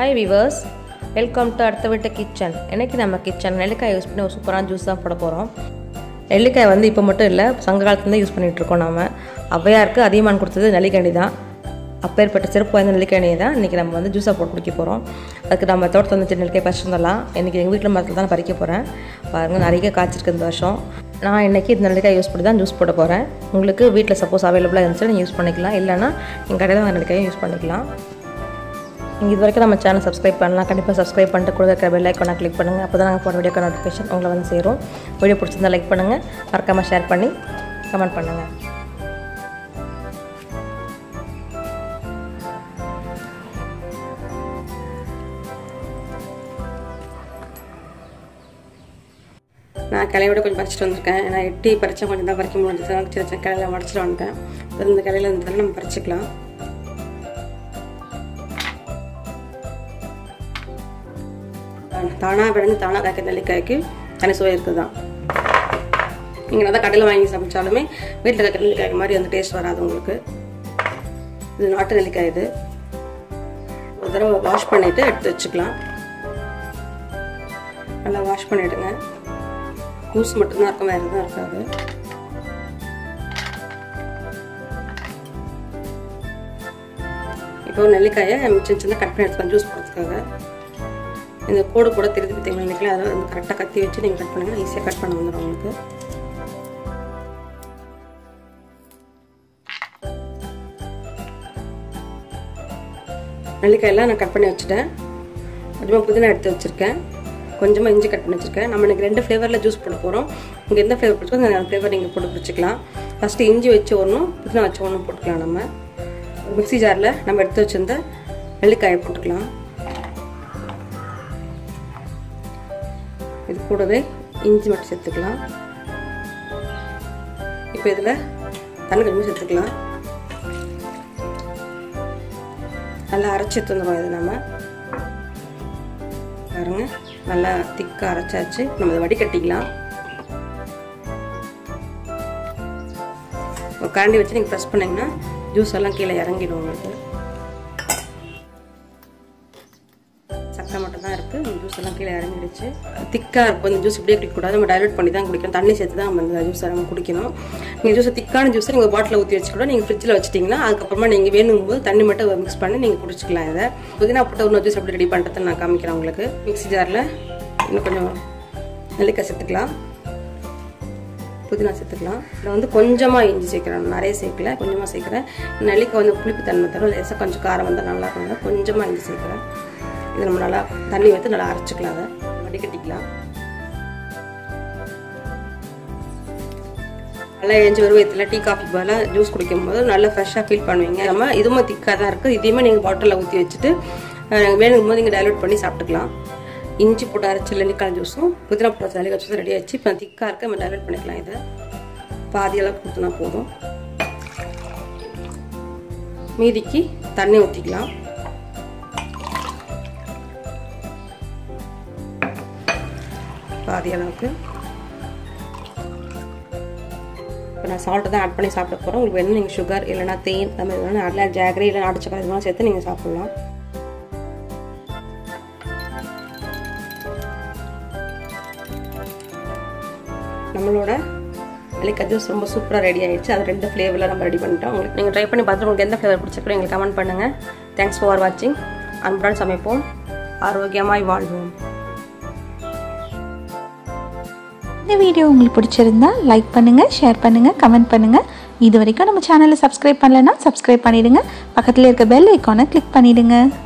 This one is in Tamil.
ஹாய் விவர்ஸ் வெல்கம் டு அடுத்த வீட்டு கிச்சன் இன்னைக்கு நம்ம கிச்சன் நெல்லிக்காய் யூஸ் பண்ணி ஒரு சூப்பரான ஜூஸ் தான் போட போகிறோம் நெல்லிக்காய் வந்து இப்போ மட்டும் இல்லை சங்க காலத்துலேருந்து யூஸ் பண்ணிகிட்டு இருக்கோம் நாம ஔவையாருக்கு அதிகமான கொடுத்தது நெல்லிக்கனி தான் அப்பேற்பட்ட சிறப்பு வாய்ந்த நெல்லிக்கனியை தான் இன்றைக்கி நம்ம வந்து ஜூஸாக போட்டு குடிக்க போகிறோம் அதுக்கு நம்ம தோட்டத்தில் வந்து நெல்லிக்காய் பறிச்சு வந்துடலாம் இன்றைக்கி எங்கள் வீட்டில் மரத்தில் தான் பறிக்க போகிறேன் பாருங்கள் நிறைய காய்ச்சிருக்கு இந்த வருஷம் நான் இன்றைக்கி இந்த நெல்லிக்காய் யூஸ் பண்ணி தான் ஜூஸ் போட போகிறேன் உங்களுக்கு வீட்டில் சப்போஸ் அவைலபிளாக இருந்துச்சுன்னா நீங்கள் யூஸ் பண்ணிக்கலாம் இல்லைன்னா நீங்கள் கடையில் வாங்க நெல்லிக்காயும் யூஸ் பண்ணிக்கலாம் நீங்கள் இது வரைக்கும் நம்ம சேனல் சப்ஸ்கிரைப் பண்ணலாம் கண்டிப்பாக சப்ஸ்கிரைப் பண்ணிட்டு கூட இருக்கிற பெல் ஐக்கானை கிளிக் பண்ணுங்கள் அப்போ தான் நாங்கள் போட வீடியோக்கு நோட்டிஃபிகேஷன் உங்களை வந்து சேரும் வீடியோ பிடிச்சிருந்தா லைக் பண்ணுங்கள் மறக்காமல் ஷேர் பண்ணி கமெண்ட் பண்ணுங்கள் நான் கிளையோட கொஞ்சம் பறிச்சிட்டு வந்திருக்கேன் நான் எட்டி பறிச்சா கொஞ்சம் தான் பறிக்க முடிஞ்சது சின்ன சின்ன கிளையில உடச்சிட்டு வந்துட்டேன் அப்புறம் இந்த கிளையில இருந்ததால நம்ம பறிச்சுக்கலாம் தானாக விளைஞ்சு தானாக காய்க்க நெல்லிக்காய்க்கு தனி சுவை இருக்குது தான் நீங்கள் தான் கடையில் வாங்கி சமைச்சாலுமே வீட்டில் இருக்கிற நெல்லிக்காய்க்கு மாதிரி அந்த டேஸ்ட் வராது உங்களுக்கு இது நாட்டு நெல்லிக்காய் இது ஒரு தடவை வாஷ் பண்ணிவிட்டு எடுத்து வச்சுக்கலாம் நல்லா வாஷ் பண்ணிவிடுங்க ஜூஸ் மட்டும்தான் இருக்கும் வேறு எதுவும் இருக்காது இப்போ நெல்லிக்காயை சின்ன சின்ன கட் பண்ணி எடுத்துக்கலாம் ஜூஸ் போடுறதுக்காக இந்த கோடு கூட திருப்பி பார்த்தீங்கன்னா நெல்லிக்காய் அதில் வந்து கரெக்டாக கத்தி வச்சு நீங்கள் கட் பண்ணுங்கள் ஈஸியாக கட் பண்ண வந்துடும் உங்களுக்கு நெல்லிக்காயெல்லாம் நான் கட் பண்ணி வச்சுட்டேன் கொஞ்சமாக புதினா எடுத்து வச்சுருக்கேன் கொஞ்சமாக இஞ்சி கட் பண்ணி வச்சுருக்கேன் நம்ம எனக்கு ரெண்டு ஃப்ளேவரில் ஜூஸ் போட போகிறோம் உங்களுக்கு எந்த ஃப்ளேவர் பிடிச்சோ அந்த ஃப்ளேவர் நீங்கள் போட்டு பிடிச்சிக்கலாம் ஃபஸ்ட்டு இஞ்சி வச்சு ஒன்றும் புதினா வச்சு ஒன்றும் போட்டுக்கலாம் நம்ம மிக்ஸி ஜாரில் நம்ம எடுத்து வச்சுருந்த நெல்லிக்காயை போட்டுக்கலாம் இது கூடவே இஞ்சி மட்டும் சேர்த்துக்கலாம் இப்போ இதில் தண்ணி கொஞ்சம் சேர்த்துக்கலாம் நல்லா அரைச்சி எடுத்துருந்தோம் இது நம்ம பாருங்க நல்லா திக்காக அரைச்சாச்சு நம்ம இதை வடிகட்டிக்கலாம் ஒரு கரண்டி வச்சு நீங்கள் ப்ரெஸ் பண்ணிங்கன்னா ஜூஸ் எல்லாம் கீழே இறங்கிடும் உங்களுக்கு சக்கரை மட்டும் தான் இருக்குது ஜூஸ் எல்லாம் கீழே இறங்கிடுச்சு திக்காக இருக்கும் இந்த ஜூஸ் இப்படியே குடிக்கக்கூடாது நம்ம டைலூட் பண்ணி தான் குடிக்கணும் தண்ணி சேர்த்து தான் நம்ம இந்த ஜூஸை நம்ம குடிக்கணும் நீங்கள் ஜூஸை திக்கான ஜூஸை நீங்கள் பாட்டில் ஊற்றி வச்சு கூட நீங்கள் ஃப்ரிட்ஜில் வச்சிட்டிங்கன்னா அதுக்கப்புறமா நீங்கள் வேணும் போது தண்ணி மட்டும் மிக்ஸ் பண்ணி நீங்கள் குடிச்சிக்கலாம் இதை புதினா போட்டு இன்னொரு ஜூஸ் எப்படி ரெடி பண்ணுறதுன்னு நான் காமிக்கிறேன் உங்களுக்கு மிக்ஸி ஜாரில் இன்னும் கொஞ்சம் நெல்லிக்காய் சேர்த்துக்கலாம் புதினா சேர்த்துக்கலாம் இதில் வந்து கொஞ்சமாக இஞ்சி சேர்க்குறேன் நிறைய சேர்க்கல கொஞ்சமாக சேர்க்குறேன் நெல்லிக்காய் வந்து புளிப்பு தன்மை தரும் லேசாக கொஞ்சம் காரம் வந்தால் நல்லா இருக்கும் கொஞ்சமாக இஞ்சி சேர்க்குறேன் இதை நம்ம நல்லா தண்ணி வைத்து நல்லா அரைச்சிக்கலாம் அதை வடிகட்டிக்கலாம் நல்லா எஞ்சி வருவத்தில் டீ காஃபி பதிலாக ஜூஸ் குடிக்கும்போது நல்லா ஃப்ரெஷ்ஷாக ஃபீல் பண்ணுவீங்க நம்ம இதுவும் திக்காக தான் இருக்குது இதையுமே நீங்கள் பாட்டிலில் ஊற்றி வச்சுட்டு வேணுங்கும் போது நீங்கள் டைலூட் பண்ணி சாப்பிட்டுக்கலாம் இஞ்சி போட்டு அரைச்சி நெல்லிக்காய் ஜூஸும் புதினா போட்டு நெல்லிக்காய் ஜூஸும் ரெடி ஆச்சு இப்போ திக்காக இருக்க நம்ம டைலூட் பண்ணிக்கலாம் இதை பாதியெல்லாம் கொடுத்தனா போதும் மீதிக்கு தண்ணி ஊற்றிக்கலாம் பாதி அளவுக்கு இப்போ நான் சால்ட்டு தான் ஆட் பண்ணி சாப்பிட போகிறேன் உங்களுக்கு வேணும் நீங்கள் சுகர் இல்லைனா தேன் அந்த மாதிரி வேணும் அதில் ஜாகரி இல்லை நாட்டு சக்கரை இதெல்லாம் சேர்த்து நீங்கள் சாப்பிட்லாம் நம்மளோட நெல்லிக்காய் ஜூஸ் ரொம்ப சூப்பராக ரெடி ஆகிடுச்சு அது ரெண்டு ஃப்ளேவரில் நம்ம ரெடி பண்ணிட்டோம் உங்களுக்கு நீங்கள் ட்ரை பண்ணி பார்த்துட்டு உங்களுக்கு எந்த ஃப்ளேவர் பிடிச்சிருக்கோ எங்களுக்கு கமெண்ட் பண்ணுங்கள் தேங்க்ஸ் ஃபார் வாட்சிங் அன்புடன் சமைப்போம் ஆரோக்கியமாய் வாழ்வோம் இந்த வீடியோ உங்களுக்கு பிடிச்சிருந்தா லைக் பண்ணுங்கள் ஷேர் பண்ணுங்கள் கமெண்ட் பண்ணுங்கள் இது வரைக்கும் நம்ம சேனலை சப்ஸ்கிரைப் பண்ணலைன்னா சப்ஸ்கிரைப் பண்ணிவிடுங்க பக்கத்தில் இருக்க பெல் ஐக்கானை கிளிக் பண்ணிவிடுங்க